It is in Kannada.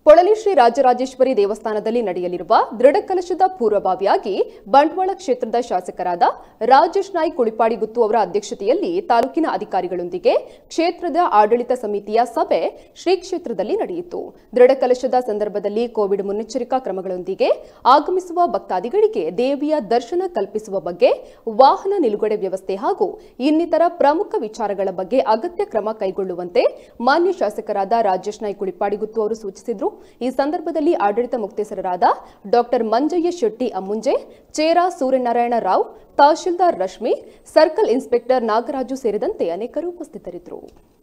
ಪೊಳಲಿ ಶ್ರೀ ರಾಜರಾಜೇಶ್ವರಿ ದೇವಸ್ಥಾನದಲ್ಲಿ ನಡೆಯಲಿರುವ ದೃಢಕಲಶದ ಪೂರ್ವಭಾವಿಯಾಗಿ ಬಂಟ್ವಾಳ ಕ್ಷೇತ್ರದ ಶಾಸಕರಾದ ರಾಜೇಶ್ ನಾಯ್ಕ್ ಕುಳಿಪಾಡಿಗುತ್ತು ಅವರ ಅಧ್ಯಕ್ಷತೆಯಲ್ಲಿ ತಾಲೂಕಿನ ಅಧಿಕಾರಿಗಳೊಂದಿಗೆ ಕ್ಷೇತ್ರದ ಆಡಳಿತ ಸಮಿತಿಯ ಸಭೆ ಶ್ರೀ ಕ್ಷೇತ್ರದಲ್ಲಿ ನಡೆಯಿತು ದೃಢಕಲಶದ ಸಂದರ್ಭದಲ್ಲಿ ಕೋವಿಡ್ ಮುನ್ನೆಚ್ಚರಿಕಾ ಕ್ರಮಗಳೊಂದಿಗೆ ಆಗಮಿಸುವ ಭಕ್ತಾದಿಗಳಿಗೆ ದೇವಿಯ ದರ್ಶನ ಕಲ್ಪಿಸುವ ಬಗ್ಗೆ ವಾಹನ ನಿಲುಗಡೆ ವ್ಯವಸ್ಥೆ ಹಾಗೂ ಇನ್ನಿತರ ಪ್ರಮುಖ ವಿಚಾರಗಳ ಬಗ್ಗೆ ಅಗತ್ಯ ಕ್ರಮ ಕೈಗೊಳ್ಳುವಂತೆ ಮಾನ್ಯ ಶಾಸಕರಾದ ರಾಜೇಶ್ ನಾಯ್ಕ್ ಕುಳಿಪಾಡಿಗುತ್ತು ಅವರು ಸೂಚಿಸಿದರು ಈ ಸಂದರ್ಭದಲ್ಲಿ ಆಡಳಿತ ಮುಕ್ತೇಸರರಾದ doctor Manjayya Shetty Ammunje Chera Suryanarayana Rao tahsildar Rashmi circle inspector Nagaraju ಸೇರಿದಂತೆ ಅನೇಕರು ಉಪಸ್ಥಿತರಿದ್ದರು